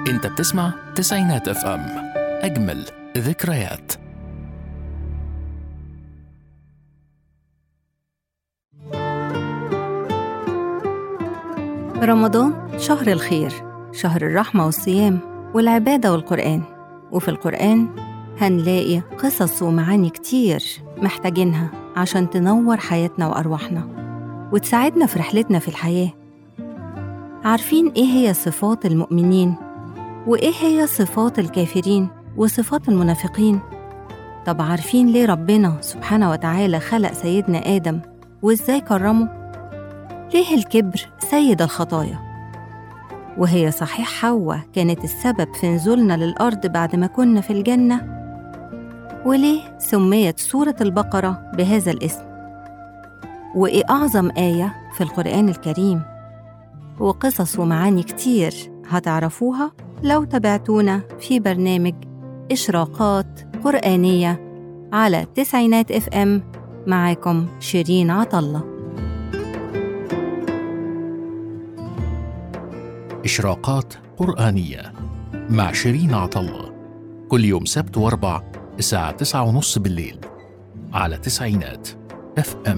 انت بتسمع تسعينات اف ام اجمل ذكريات رمضان شهر الخير شهر الرحمة والصيام والعبادة والقرآن وفي القرآن هنلاقي قصص ومعاني كتير محتاجينها عشان تنور حياتنا وأرواحنا وتساعدنا في رحلتنا في الحياة عارفين إيه هي صفات المؤمنين وإيه هي صفات الكافرين وصفات المنافقين طب عارفين ليه ربنا سبحانه وتعالى خلق سيدنا آدم وإزاي كرمه؟ ليه الكبر سيد الخطايا؟ وهي صحيح حواء كانت السبب في نزولنا للأرض بعد ما كنا في الجنة؟ وليه سميت سورة البقرة بهذا الاسم؟ وإيه أعظم آية في القرآن الكريم؟ وقصص ومعاني كتير هتعرفوها لو تابعتونا في برنامج إشراقات قرآنية على تسعينات اف ام معاكم شيرين عطله إشراقات قرآنية مع شيرين عطلة كل يوم سبت واربع الساعة تسعة ونص بالليل على تسعينات اف ام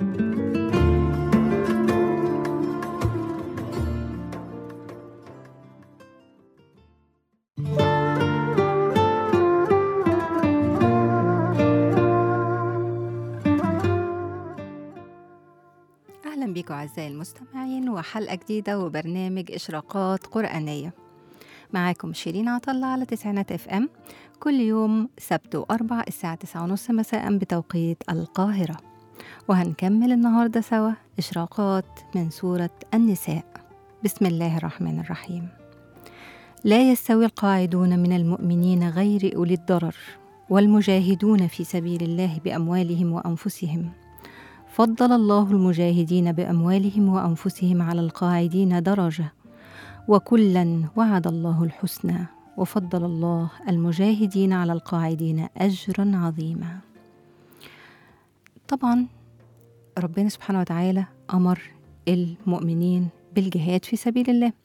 أهلا بكم أعزائي المستمعين وحلقة جديدة وبرنامج إشراقات قرآنية معاكم شيرين عطلة على تسعينات اف ام كل يوم سبت وأربع الساعة تسعة ونص مساء بتوقيت القاهرة وهنكمل النهاردة سوا إشراقات من سورة النساء بسم الله الرحمن الرحيم لا يستوي القاعدون من المؤمنين غير أولي الضرر والمجاهدون في سبيل الله بأموالهم وأنفسهم فضل الله المجاهدين باموالهم وانفسهم على القاعدين درجه وكلا وعد الله الحسنى وفضل الله المجاهدين على القاعدين اجرا عظيما طبعا ربنا سبحانه وتعالى امر المؤمنين بالجهاد في سبيل الله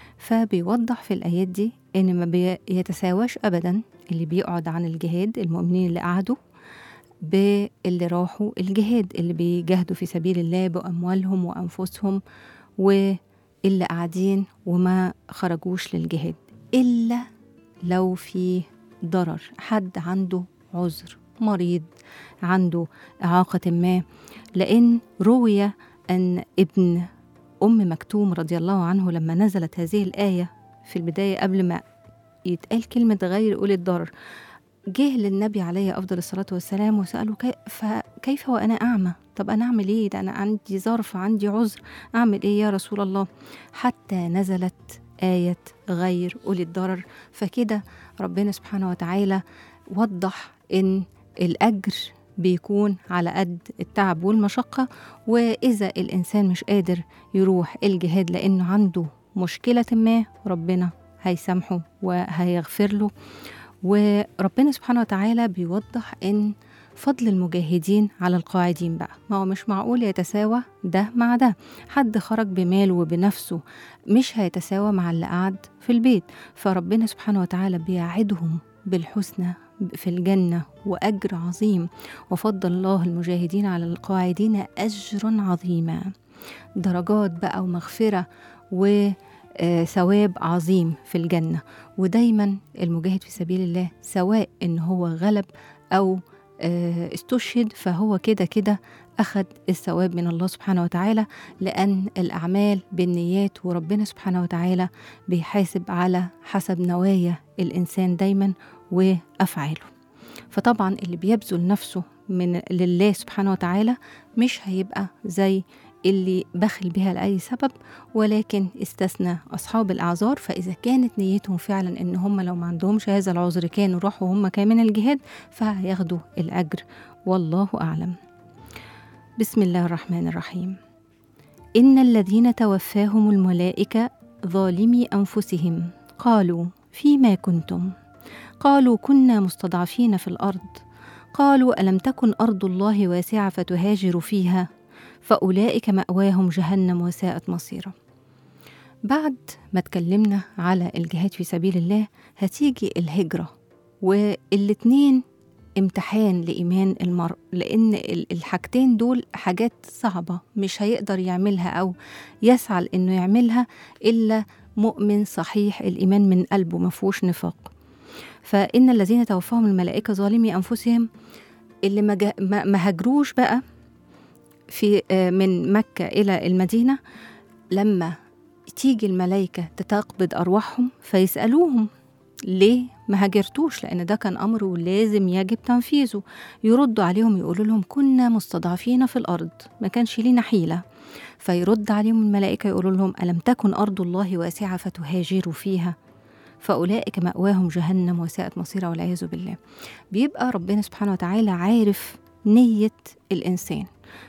فبيوضح في الايات دي ان ما بيتساواش ابدا اللي بيقعد عن الجهاد المؤمنين اللي قعدوا باللي راحوا الجهاد اللي بيجاهدوا في سبيل الله بأموالهم وأنفسهم واللي قاعدين وما خرجوش للجهاد إلا لو في ضرر حد عنده عذر مريض عنده إعاقة ما لأن روي أن ابن أم مكتوم رضي الله عنه لما نزلت هذه الآية في البداية قبل ما يتقال كلمة غير أولي الضرر جه للنبي عليه افضل الصلاه والسلام وساله كي فكيف وانا اعمى طب انا اعمل ايه ده انا عندي ظرف عندي عذر اعمل ايه يا رسول الله حتى نزلت ايه غير اولي الضرر فكده ربنا سبحانه وتعالى وضح ان الاجر بيكون على قد التعب والمشقة وإذا الإنسان مش قادر يروح الجهاد لأنه عنده مشكلة ما ربنا هيسامحه وهيغفر له وربنا سبحانه وتعالى بيوضح ان فضل المجاهدين على القاعدين بقى ما هو مش معقول يتساوى ده مع ده حد خرج بماله وبنفسه مش هيتساوى مع اللي قعد في البيت فربنا سبحانه وتعالى بيعدهم بالحسنى في الجنة وأجر عظيم وفضل الله المجاهدين على القاعدين أجرا عظيما درجات بقى ومغفرة و ثواب عظيم في الجنة ودايما المجاهد في سبيل الله سواء ان هو غلب او استشهد فهو كده كده أخذ الثواب من الله سبحانه وتعالى لأن الأعمال بالنيات وربنا سبحانه وتعالى بيحاسب على حسب نوايا الإنسان دايما وأفعاله فطبعا اللي بيبذل نفسه من لله سبحانه وتعالى مش هيبقى زي اللي بخل بها لأي سبب ولكن استثنى أصحاب الأعذار فإذا كانت نيتهم فعلا إن هم لو ما عندهمش هذا العذر كانوا راحوا هم كمان الجهاد فهياخدوا الأجر والله أعلم بسم الله الرحمن الرحيم إن الذين توفاهم الملائكة ظالمي أنفسهم قالوا فيما كنتم قالوا كنا مستضعفين في الأرض قالوا ألم تكن أرض الله واسعة فتهاجروا فيها فأولئك مأواهم جهنم وساءت مصيرا بعد ما اتكلمنا على الجهاد في سبيل الله هتيجي الهجرة والاتنين امتحان لإيمان المرء لأن ال- الحاجتين دول حاجات صعبة مش هيقدر يعملها أو يسعى لإنه يعملها إلا مؤمن صحيح الإيمان من قلبه مفهوش نفاق فإن الذين توفاهم الملائكة ظالمي أنفسهم اللي ما, جا- ما ما هاجروش بقى في آه، من مكة إلى المدينة لما تيجي الملائكة تتقبض أرواحهم فيسألوهم ليه ما هاجرتوش لأن ده كان أمر ولازم يجب تنفيذه يردوا عليهم يقولوا لهم كنا مستضعفين في الأرض ما كانش لينا حيلة فيرد عليهم الملائكة يقولوا لهم ألم تكن أرض الله واسعة فتهاجروا فيها فأولئك مأواهم جهنم وساءت مصيرا والعياذ بالله بيبقى ربنا سبحانه وتعالى عارف نية الإنسان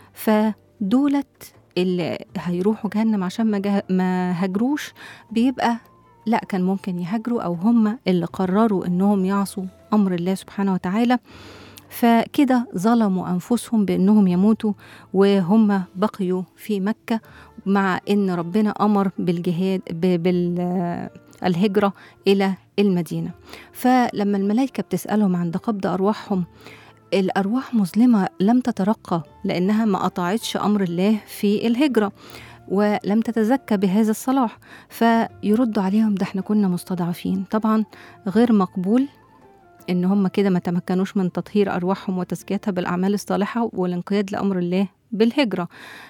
فدولت اللي هيروحوا جهنم عشان ما, جه... ما هاجروش بيبقى لا كان ممكن يهاجروا أو هم اللي قرروا إنهم يعصوا أمر الله سبحانه وتعالى فكده ظلموا أنفسهم بأنهم يموتوا وهم بقيوا في مكة مع إن ربنا أمر بالجهاد ب- بالهجرة إلى المدينة فلما الملائكة بتسألهم عند قبض أرواحهم الأرواح مظلمة لم تترقى لأنها ما أطاعتش أمر الله في الهجرة ولم تتزكى بهذا الصلاح فيردوا عليهم ده احنا كنا مستضعفين طبعا غير مقبول ان هم كده ما تمكنوش من تطهير ارواحهم وتزكيتها بالاعمال الصالحه والانقياد لامر الله بالهجره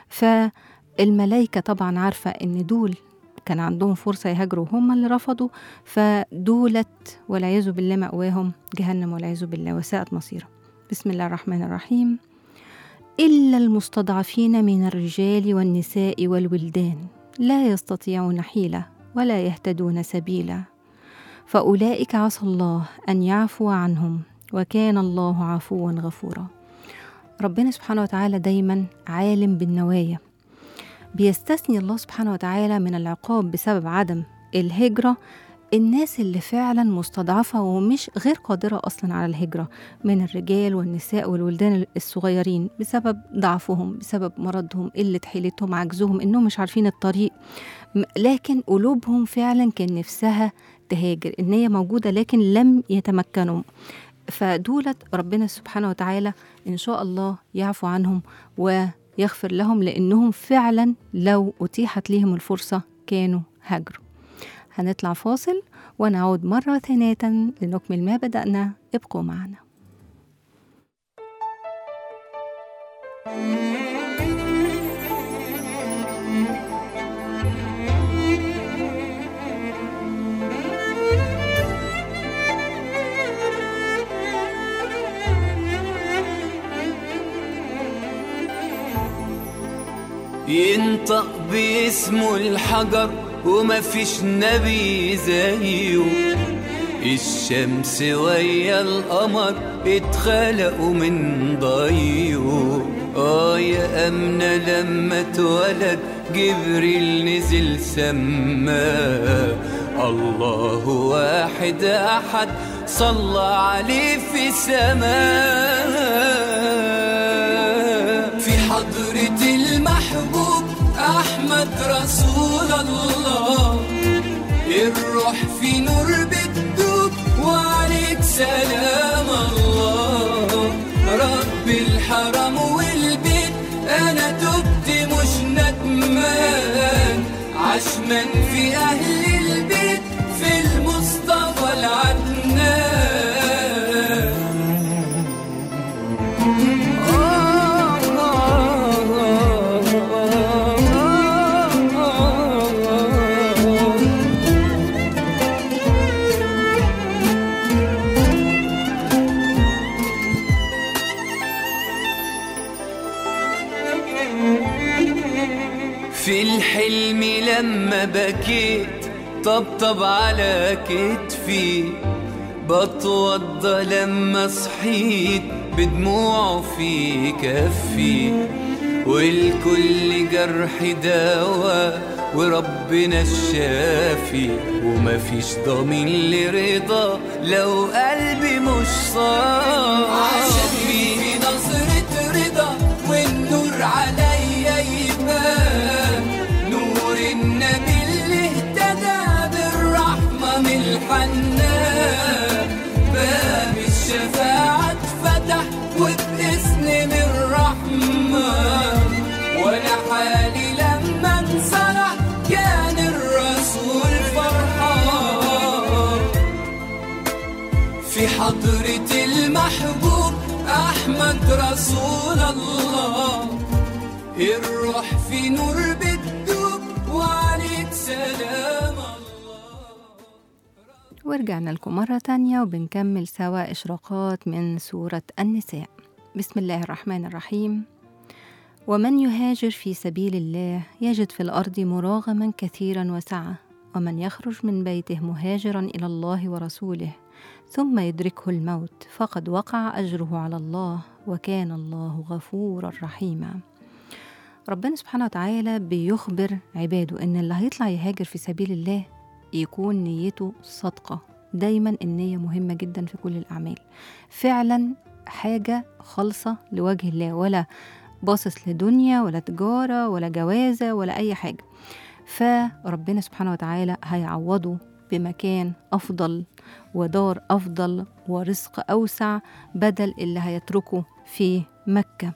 فالملائكه طبعا عارفه ان دول كان عندهم فرصه يهاجروا هم اللي رفضوا فدولت والعياذ بالله مأواهم جهنم والعياذ بالله وساءت مصيرا بسم الله الرحمن الرحيم إلا المستضعفين من الرجال والنساء والولدان لا يستطيعون حيلة ولا يهتدون سبيلا فأولئك عسى الله أن يعفو عنهم وكان الله عفوا غفورا ربنا سبحانه وتعالى دايما عالم بالنوايا بيستثني الله سبحانه وتعالى من العقاب بسبب عدم الهجرة الناس اللي فعلا مستضعفة ومش غير قادرة أصلا على الهجرة من الرجال والنساء والولدان الصغيرين بسبب ضعفهم بسبب مرضهم قلة حيلتهم عجزهم إنهم مش عارفين الطريق م- لكن قلوبهم فعلا كان نفسها تهاجر النية موجودة لكن لم يتمكنوا فدولت ربنا سبحانه وتعالى إن شاء الله يعفو عنهم ويغفر لهم لأنهم فعلا لو أتيحت لهم الفرصة كانوا هاجروا هنطلع فاصل ونعود مرة ثانية لنكمل ما بدأنا ابقوا معنا ينطق باسمه الحجر وما فيش نبي زيه الشمس ويا القمر اتخلقوا من ضيه اه يا أمنة لما اتولد جبريل نزل سما الله واحد أحد صلى عليه في سماء في حضرة المحبوب أحمد رسول الله الروح في نور بتدوب وعليك سلام الله رب الحرم والبيت أنا تبت مش ندمان عشمان في أهل البيت في المصطفى العدنان في الحلم لما بكيت طبطب على كتفي بتوضى لما صحيت بدموعه في كفي والكل جرح دواء وربنا الشافي ومفيش ضمين لرضا لو قلبي مش صافي عشان في نظرة رضا والنور عليا يبان نور النبي اللي حالي لما انصلح كان الرسول فرحان في حضرة المحبوب أحمد رسول الله الروح في نور بتدوب وعليك سلام الله ورجعنا لكم مرة تانية وبنكمل سوا إشراقات من سورة النساء بسم الله الرحمن الرحيم ومن يهاجر في سبيل الله يجد في الأرض مراغما كثيرا وسعة ومن يخرج من بيته مهاجرا إلى الله ورسوله ثم يدركه الموت فقد وقع أجره على الله وكان الله غفورا رحيما ربنا سبحانه وتعالى بيخبر عباده إن اللي هيطلع يهاجر في سبيل الله يكون نيته صادقة دايما النية مهمة جدا في كل الأعمال فعلا حاجة خالصة لوجه الله ولا باصص لدنيا ولا تجارة ولا جوازة ولا أي حاجة فربنا سبحانه وتعالى هيعوضه بمكان أفضل ودار أفضل ورزق أوسع بدل اللي هيتركه في مكة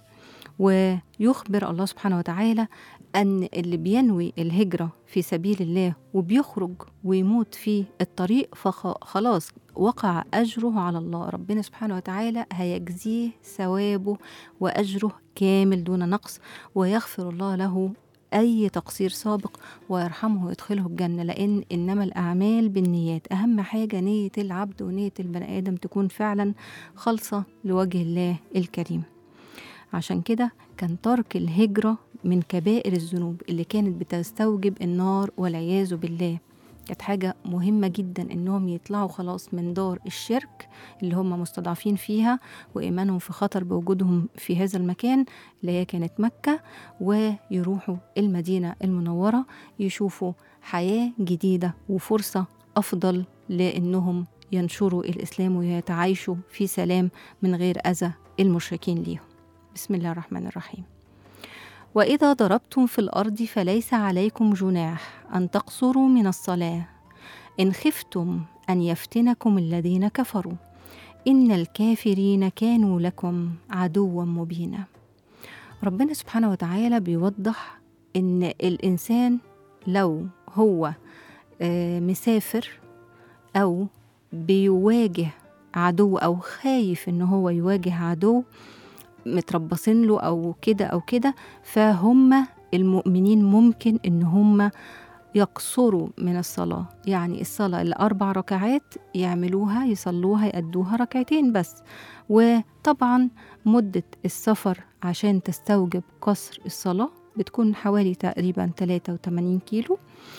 ويخبر الله سبحانه وتعالى أن اللي بينوي الهجرة في سبيل الله وبيخرج ويموت في الطريق فخلاص وقع أجره على الله ربنا سبحانه وتعالى هيجزيه ثوابه وأجره كامل دون نقص ويغفر الله له أي تقصير سابق ويرحمه ويدخله الجنة لأن إنما الأعمال بالنيات أهم حاجة نية العبد ونية البني آدم تكون فعلا خالصة لوجه الله الكريم عشان كده كان ترك الهجرة من كبائر الذنوب اللي كانت بتستوجب النار والعياذ بالله كانت حاجة مهمة جدا إنهم يطلعوا خلاص من دار الشرك اللي هم مستضعفين فيها وإيمانهم في خطر بوجودهم في هذا المكان اللي هي كانت مكة ويروحوا المدينة المنورة يشوفوا حياة جديدة وفرصة أفضل لأنهم ينشروا الإسلام ويتعايشوا في سلام من غير أذى المشركين ليهم بسم الله الرحمن الرحيم واذا ضربتم في الارض فليس عليكم جناح ان تقصروا من الصلاه ان خفتم ان يفتنكم الذين كفروا ان الكافرين كانوا لكم عدوا مبينا ربنا سبحانه وتعالى بيوضح ان الانسان لو هو آه، مسافر او بيواجه عدو او خايف ان هو يواجه عدو متربصين له او كده او كده فهم المؤمنين ممكن ان هم يقصروا من الصلاة يعني الصلاة الأربع ركعات يعملوها يصلوها يأدوها ركعتين بس وطبعا مدة السفر عشان تستوجب قصر الصلاة بتكون حوالي تقريبا 83 كيلو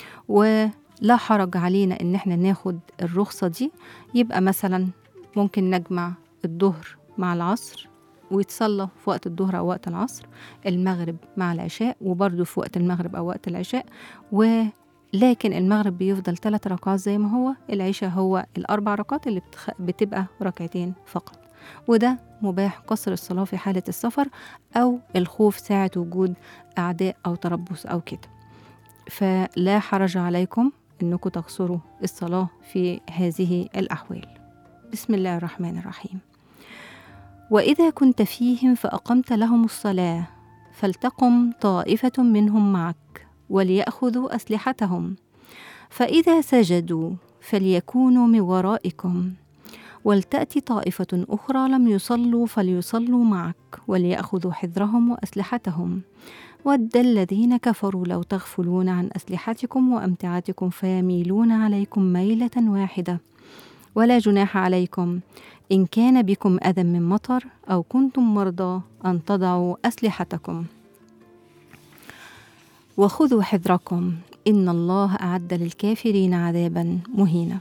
ولا حرج علينا ان احنا ناخد الرخصة دي يبقى مثلا ممكن نجمع الظهر مع العصر ويتصلى في وقت الظهر أو وقت العصر المغرب مع العشاء وبرضه في وقت المغرب أو وقت العشاء ولكن المغرب بيفضل ثلاث ركعات زي ما هو العشاء هو الأربع ركعات اللي بتخ... بتبقى ركعتين فقط وده مباح قصر الصلاة في حالة السفر أو الخوف ساعة وجود أعداء أو تربص أو كده فلا حرج عليكم أنكم تقصروا الصلاة في هذه الأحوال بسم الله الرحمن الرحيم واذا كنت فيهم فاقمت لهم الصلاه فلتقم طائفه منهم معك ولياخذوا اسلحتهم فاذا سجدوا فليكونوا من ورائكم ولتات طائفه اخرى لم يصلوا فليصلوا معك ولياخذوا حذرهم واسلحتهم ود الذين كفروا لو تغفلون عن اسلحتكم وامتعتكم فيميلون عليكم ميله واحده ولا جناح عليكم إن كان بكم أذى من مطر أو كنتم مرضى أن تضعوا أسلحتكم وخذوا حذركم إن الله أعد للكافرين عذابا مهينا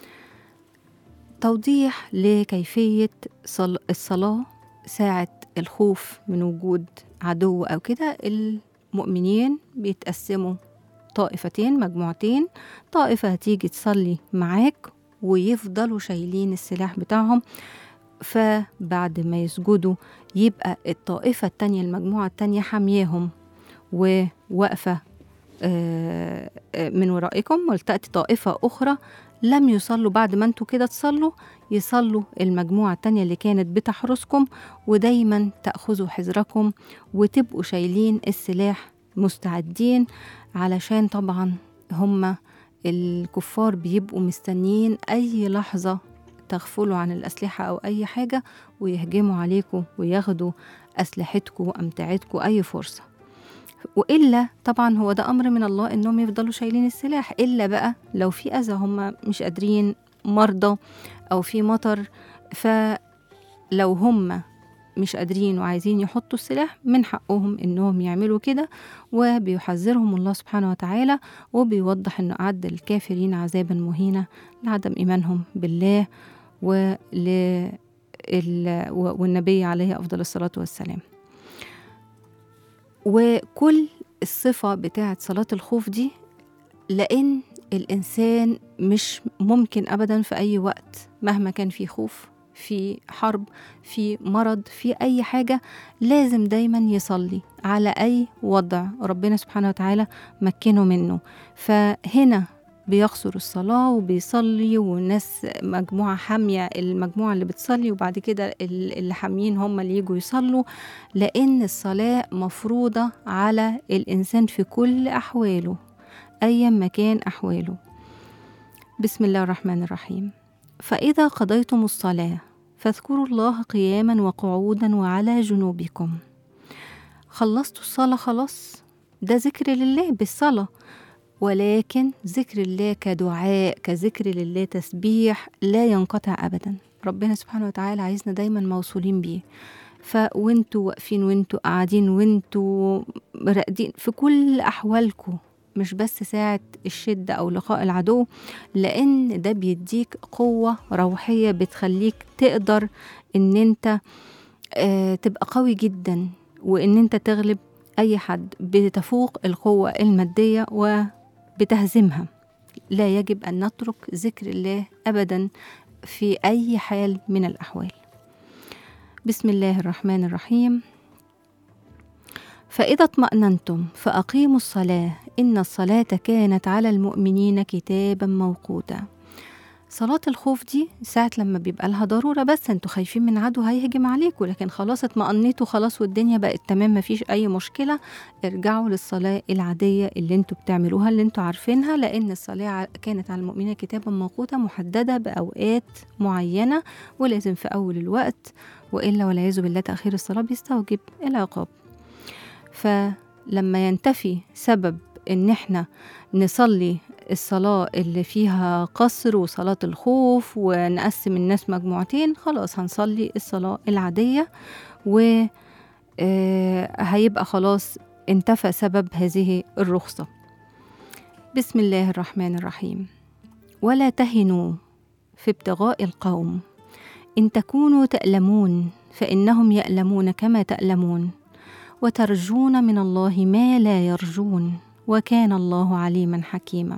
توضيح لكيفية صل- الصلاة ساعة الخوف من وجود عدو أو كده المؤمنين بيتقسموا طائفتين مجموعتين طائفة هتيجي تصلي معاك ويفضلوا شايلين السلاح بتاعهم فبعد ما يسجدوا يبقى الطائفة التانية المجموعة التانية حامياهم وواقفة آه، آه، من ورائكم ولتأتي طائفة أخرى لم يصلوا بعد ما انتوا كده تصلوا يصلوا المجموعة التانية اللي كانت بتحرسكم ودايما تأخذوا حذركم وتبقوا شايلين السلاح مستعدين علشان طبعا هم الكفار بيبقوا مستنيين أي لحظة تغفلوا عن الأسلحة أو أي حاجة ويهجموا عليكم وياخدوا أسلحتكم وأمتعتكم أي فرصة وإلا طبعا هو ده أمر من الله إنهم يفضلوا شايلين السلاح إلا بقى لو في أذى هم مش قادرين مرضى أو في مطر فلو هم مش قادرين وعايزين يحطوا السلاح من حقهم إنهم يعملوا كده وبيحذرهم الله سبحانه وتعالى وبيوضح إنه أعد الكافرين عذابا مهينا لعدم إيمانهم بالله ول ال- والنبي عليه أفضل الصلاة والسلام وكل الصفة بتاعت صلاة الخوف دي لأن الإنسان مش ممكن أبدا في أي وقت مهما كان في خوف في حرب في مرض في أي حاجة لازم دايما يصلي على أي وضع ربنا سبحانه وتعالى مكنه منه فهنا بيقصر الصلاة وبيصلي والناس مجموعة حامية المجموعة اللي بتصلي وبعد كده ال- اللي حاميين هم اللي يجوا يصلوا لأن الصلاة مفروضة على الإنسان في كل أحواله أيا ما كان أحواله بسم الله الرحمن الرحيم فإذا قضيتم الصلاة فاذكروا الله قياما وقعودا وعلى جنوبكم خلصتوا الصلاة خلاص ده ذكر لله بالصلاة ولكن ذكر الله كدعاء كذكر لله تسبيح لا ينقطع أبدا ربنا سبحانه وتعالى عايزنا دايما موصولين بيه فوانتوا واقفين وانتوا قاعدين وانتوا راقدين في كل أحوالكم مش بس ساعة الشدة أو لقاء العدو لأن ده بيديك قوة روحية بتخليك تقدر إن أنت آه تبقى قوي جدا وإن أنت تغلب أي حد بتفوق القوة المادية وبتهزمها لا يجب أن نترك ذكر الله أبدا في أي حال من الأحوال بسم الله الرحمن الرحيم فإذا اطمأننتم فأقيموا الصلاة إن الصلاة كانت على المؤمنين كتابا موقوتا صلاة الخوف دي ساعة لما بيبقى لها ضرورة بس انتوا خايفين من عدو هيهجم عليكم لكن خلاص اطمأنيتوا خلاص والدنيا بقت تمام مفيش أي مشكلة ارجعوا للصلاة العادية اللي انتوا بتعملوها اللي انتوا عارفينها لأن الصلاة ع- كانت على المؤمنين كتابا موقوتا محددة بأوقات معينة ولازم في أول الوقت وإلا والعياذ بالله تأخير الصلاة بيستوجب العقاب فلما ينتفي سبب ان احنا نصلي الصلاة اللي فيها قصر وصلاة الخوف ونقسم الناس مجموعتين خلاص هنصلي الصلاة العادية و آه، هيبقى خلاص انتفى سبب هذه الرخصة بسم الله الرحمن الرحيم ولا تهنوا في ابتغاء القوم إن تكونوا تألمون فإنهم يألمون كما تألمون وترجون من الله ما لا يرجون وكان الله عليما حكيما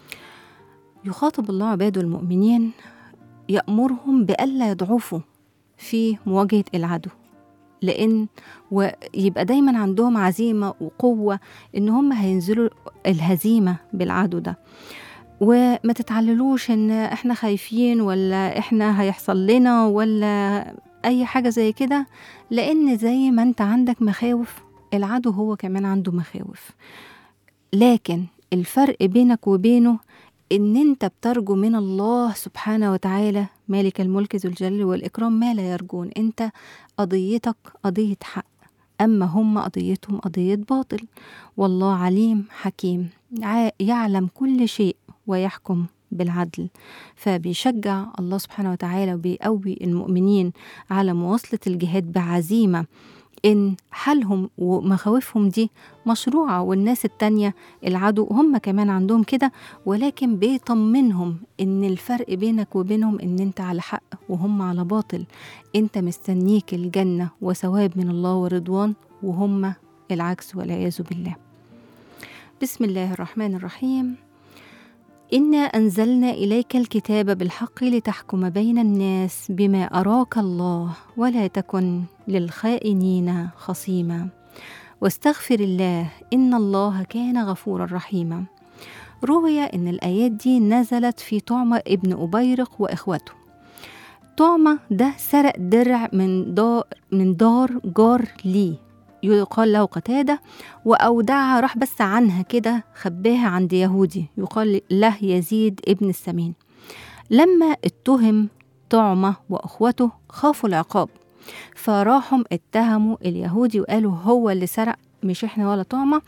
يخاطب الله عباده المؤمنين يأمرهم بألا يضعفوا في مواجهة العدو لأن ويبقى دايما عندهم عزيمة وقوة إن هم هينزلوا الهزيمة بالعدو ده وما تتعللوش إن إحنا خايفين ولا إحنا هيحصل لنا ولا أي حاجة زي كده لأن زي ما أنت عندك مخاوف العدو هو كمان عنده مخاوف لكن الفرق بينك وبينه ان انت بترجو من الله سبحانه وتعالى مالك الملك ذو الجلال والاكرام ما لا يرجون انت قضيتك قضيه حق اما هم قضيتهم قضيه باطل والله عليم حكيم ع- يعلم كل شيء ويحكم بالعدل فبيشجع الله سبحانه وتعالى وبيقوي المؤمنين على مواصله الجهاد بعزيمه ان حالهم ومخاوفهم دي مشروعه والناس التانيه العدو هم كمان عندهم كده ولكن بيطمنهم ان الفرق بينك وبينهم ان انت على حق وهم على باطل انت مستنيك الجنه وثواب من الله ورضوان وهم العكس والعياذ بالله بسم الله الرحمن الرحيم انا انزلنا اليك الكتاب بالحق لتحكم بين الناس بما اراك الله ولا تكن للخائنين خصيما واستغفر الله ان الله كان غفورا رحيما روي ان الايات دي نزلت في طعمه ابن ابيرق واخوته طعمه ده سرق درع من دار من دار جار ليه يقال له قتادة وأودعها راح بس عنها كده خباها عند يهودي يقال له يزيد ابن السمين لما اتهم طعمة وأخوته خافوا العقاب فراحوا اتهموا اليهودي وقالوا هو اللي سرق مش احنا ولا طعمة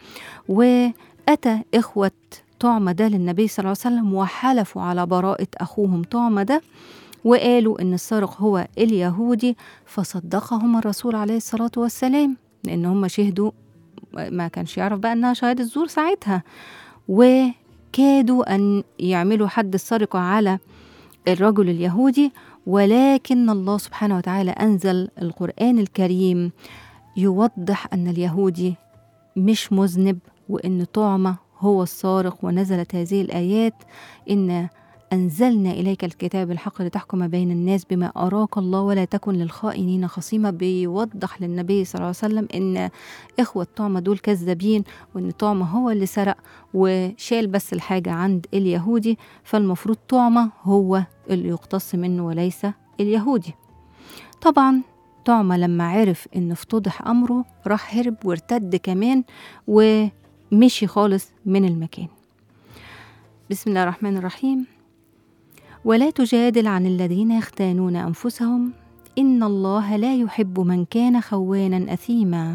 وأتى إخوة طعمة ده للنبي صلى الله عليه وسلم وحلفوا على براءة أخوهم طعمة ده وقالوا إن السارق هو اليهودي فصدقهم الرسول عليه الصلاة والسلام لأن هم شهدوا ما كانش يعرف بقى إنها شهادة زور ساعتها وكادوا أن يعملوا حد السرقة على الرجل اليهودي ولكن الله سبحانه وتعالى أنزل القرآن الكريم يوضح أن اليهودي مش مذنب وأن طعمة هو السارق ونزلت هذه الآيات إن أنزلنا إليك الكتاب الحق لتحكم بين الناس بما أراك الله ولا تكن للخائنين خصيمة بيوضح للنبي صلى الله عليه وسلم إن إخوة طعمة دول كذابين وإن طعمة هو اللي سرق وشال بس الحاجة عند اليهودي فالمفروض طعمة هو اللي يقتص منه وليس اليهودي طبعا طعمة لما عرف إن افتضح أمره راح هرب وارتد كمان ومشي خالص من المكان بسم الله الرحمن الرحيم ولا تجادل عن الذين يختانون انفسهم ان الله لا يحب من كان خوانا اثيما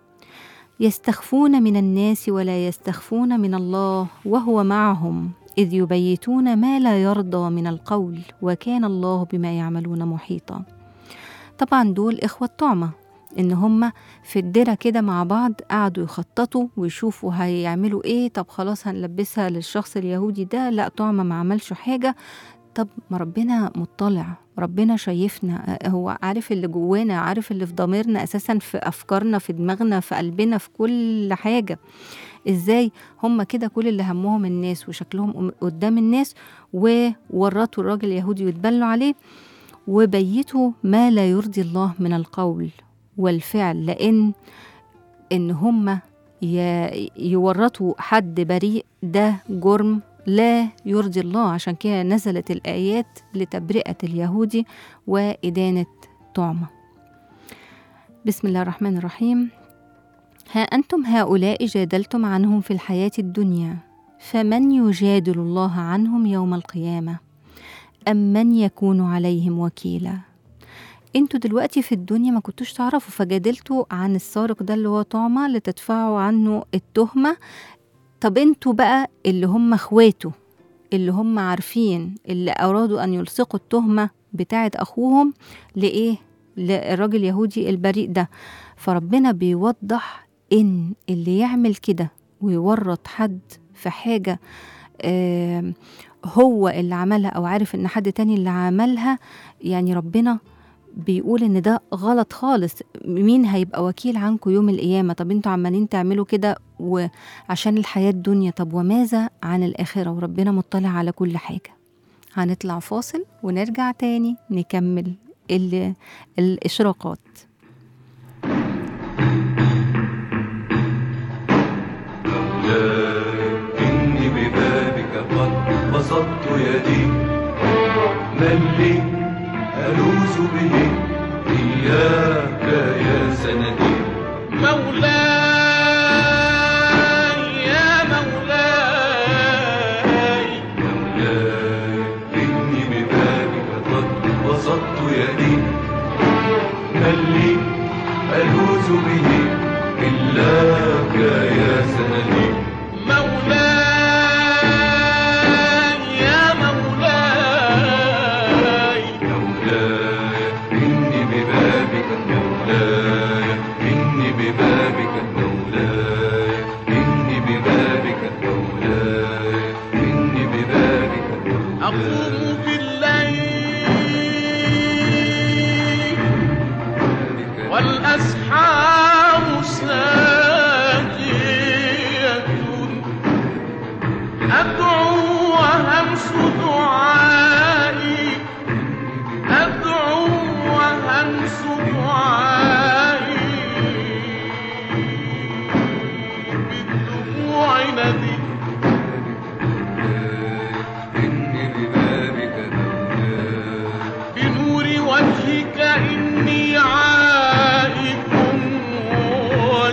يستخفون من الناس ولا يستخفون من الله وهو معهم اذ يبيتون ما لا يرضى من القول وكان الله بما يعملون محيطا طبعا دول اخوه طعمه ان هم في الدره كده مع بعض قعدوا يخططوا ويشوفوا هيعملوا ايه طب خلاص هنلبسها للشخص اليهودي ده لا طعمه ما عملش حاجه طب ما ربنا مطلع ربنا شايفنا هو عارف اللي جوانا عارف اللي في ضميرنا اساسا في افكارنا في دماغنا في قلبنا في كل حاجه ازاي هم كده كل اللي همهم الناس وشكلهم قدام الناس وورطوا الراجل اليهودي واتبلوا عليه وبيتوا ما لا يرضي الله من القول والفعل لان ان هم يورطوا حد بريء ده جرم لا يرضي الله عشان كده نزلت الآيات لتبرئة اليهودي وإدانة طعمة بسم الله الرحمن الرحيم ها أنتم هؤلاء جادلتم عنهم في الحياة الدنيا فمن يجادل الله عنهم يوم القيامة أم من يكون عليهم وكيلا انتوا دلوقتي في الدنيا ما كنتوش تعرفوا فجادلتوا عن السارق ده اللي هو طعمة لتدفعوا عنه التهمة طب انتوا بقى اللي هم اخواته اللي هم عارفين اللي ارادوا ان يلصقوا التهمه بتاعه اخوهم لايه للراجل اليهودي البريء ده فربنا بيوضح ان اللي يعمل كده ويورط حد في حاجه آه هو اللي عملها او عارف ان حد تاني اللي عملها يعني ربنا بيقول ان ده غلط خالص مين هيبقى وكيل عنكم يوم القيامه طب انتوا عمالين تعملوا كده وعشان الحياه الدنيا طب وماذا عن الاخره وربنا مطلع على كل حاجه هنطلع فاصل ونرجع تاني نكمل ال- الاشراقات إني ببابك قد بسطت يدي من لي ألوذ به إياك يا سندي مولاي يا مولاي مولاي إني ببابك قد بسطت يدي من لي ألوذ به إلاك يا سندي مولاي يا مولاي مولاي إني ببابك مولاي إني ببابك مولاي إني ببابك مولاي إني ببابك مولاي أقوم بالليل والأسحار ساجية أدعو وهمس دعائي أدعو وهمس دعائي بالدموع ندي إني ببابك مولاي بنور وجهك إني عائد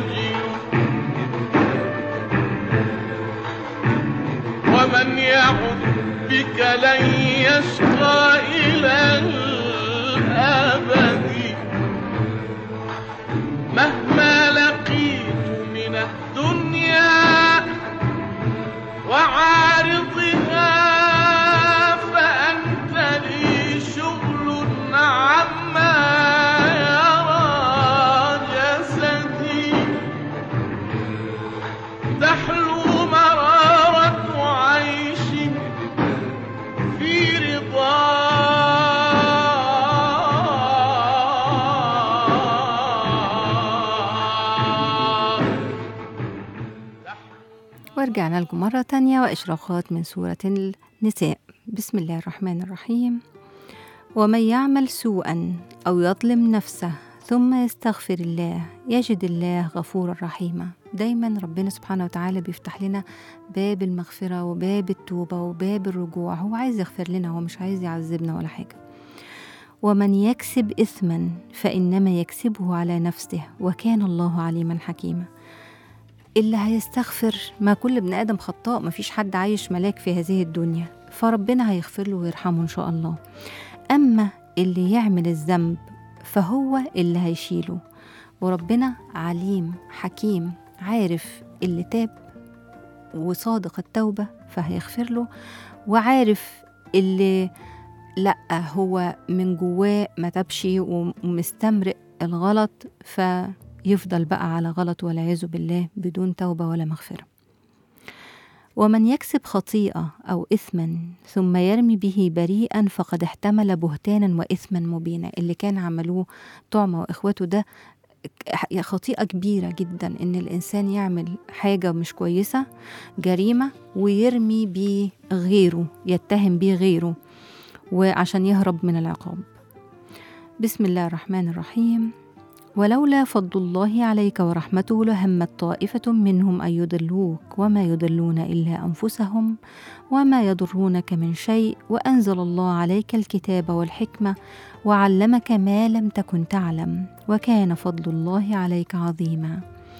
من يعد بك لن يشقى إلى الأبد مهما لقيت من الدنيا وعارضها فأنت لي شغل عما يرى جسدي تحلو مرارة عيش في رضا ورجعنا لكم مرة تانية وإشراقات من سورة النساء بسم الله الرحمن الرحيم ومن يعمل سوءا أو يظلم نفسه ثم يستغفر الله يجد الله غفورا رحيما دايما ربنا سبحانه وتعالى بيفتح لنا باب المغفرة وباب التوبة وباب الرجوع هو عايز يغفر لنا هو مش عايز يعذبنا ولا حاجة ومن يكسب إثما فإنما يكسبه على نفسه وكان الله عليما حكيما اللي هيستغفر ما كل ابن آدم خطاء ما فيش حد عايش ملاك في هذه الدنيا فربنا هيغفر له ويرحمه إن شاء الله أما اللي يعمل الذنب فهو اللي هيشيله وربنا عليم حكيم عارف اللي تاب وصادق التوبة فهيغفر له وعارف اللي لأ هو من جواه ما تبش ومستمرئ الغلط فيفضل بقى على غلط والعياذ بالله بدون توبة ولا مغفرة ومن يكسب خطيئة أو إثما ثم يرمي به بريئا فقد احتمل بهتانا وإثما مبينا اللي كان عملوه طعمة وإخواته ده خطيئة كبيرة جدا إن الإنسان يعمل حاجة مش كويسة جريمة ويرمي بيه غيره يتهم بيه غيره وعشان يهرب من العقاب بسم الله الرحمن الرحيم ولولا فضل الله عليك ورحمته لهمت طائفة منهم أن يضلوك وما يضلون إلا أنفسهم وما يضرونك من شيء وأنزل الله عليك الكتاب والحكمة وعلمك ما لم تكن تعلم وكان فضل الله عليك عظيما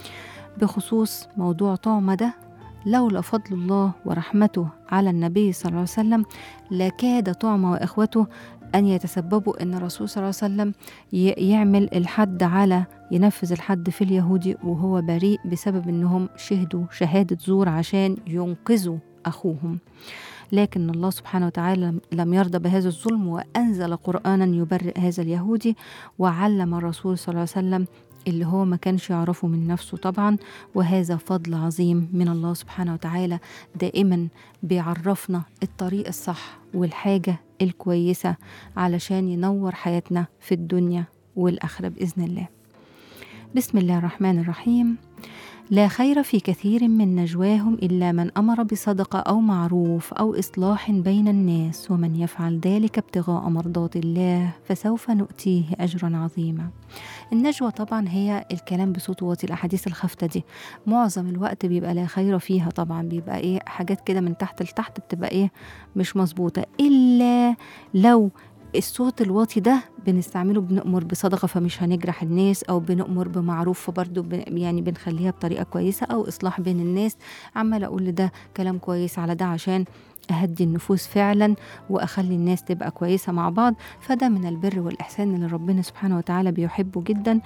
بخصوص موضوع طعمة ده لولا فضل الله ورحمته على النبي صلى الله عليه وسلم لكاد طعمة وإخوته أن يتسببوا أن الرسول صلى الله عليه وسلم ي- يعمل الحد على ينفذ الحد في اليهودي وهو بريء بسبب أنهم شهدوا شهادة زور عشان ينقذوا أخوهم لكن الله سبحانه وتعالى لم يرضى بهذا الظلم وأنزل قرآنا يبرئ هذا اليهودي وعلم الرسول صلى الله عليه وسلم اللي هو ما كانش يعرفه من نفسه طبعا وهذا فضل عظيم من الله سبحانه وتعالى دائما بيعرفنا الطريق الصح والحاجة الكويسة علشان ينور حياتنا في الدنيا والآخرة بإذن الله بسم الله الرحمن الرحيم لا خير في كثير من نجواهم الا من امر بصدقه او معروف او اصلاح بين الناس ومن يفعل ذلك ابتغاء مرضات الله فسوف نؤتيه اجرا عظيما النجوى طبعا هي الكلام بصوت واطي الاحاديث الخافته دي معظم الوقت بيبقى لا خير فيها طبعا بيبقى ايه حاجات كده من تحت لتحت بتبقى ايه مش مظبوطه الا لو الصوت الواطي ده بنستعمله بنأمر بصدقة فمش هنجرح الناس أو بنأمر بمعروف فبرضه بن يعني بنخليها بطريقة كويسة أو إصلاح بين الناس عمال أقول ده كلام كويس على ده عشان أهدي النفوس فعلا وأخلي الناس تبقى كويسة مع بعض فده من البر والإحسان اللي ربنا سبحانه وتعالى بيحبه جدا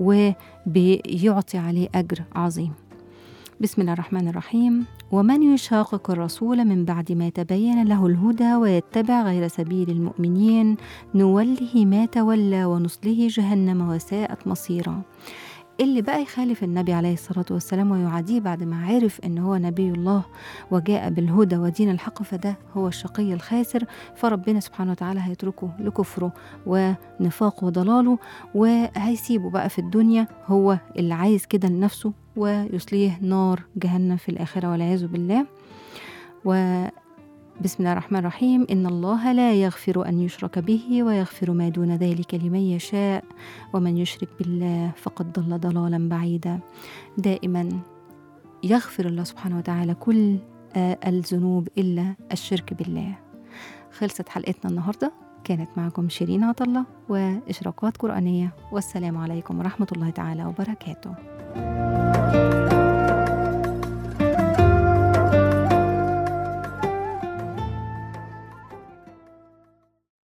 وبيعطي عليه أجر عظيم بسم الله الرحمن الرحيم ومن يشاقق الرسول من بعد ما تبين له الهدى ويتبع غير سبيل المؤمنين نوله ما تولى ونصله جهنم وساءت مصيرا اللي بقى يخالف النبي عليه الصلاة والسلام ويعاديه بعد ما عرف ان هو نبي الله وجاء بالهدى ودين الحق فده هو الشقي الخاسر فربنا سبحانه وتعالى هيتركه لكفره ونفاقه وضلاله وهيسيبه بقى في الدنيا هو اللي عايز كده لنفسه ويصليه نار جهنم في الآخرة والعياذ بالله و بسم الله الرحمن الرحيم إن الله لا يغفر أن يشرك به ويغفر ما دون ذلك لمن يشاء ومن يشرك بالله فقد ضل ضلالا بعيدا دائما يغفر الله سبحانه وتعالى كل آه، الذنوب إلا الشرك بالله خلصت حلقتنا النهاردة كانت معكم شيرين عطلة وإشراقات قرآنية والسلام عليكم ورحمة الله تعالى وبركاته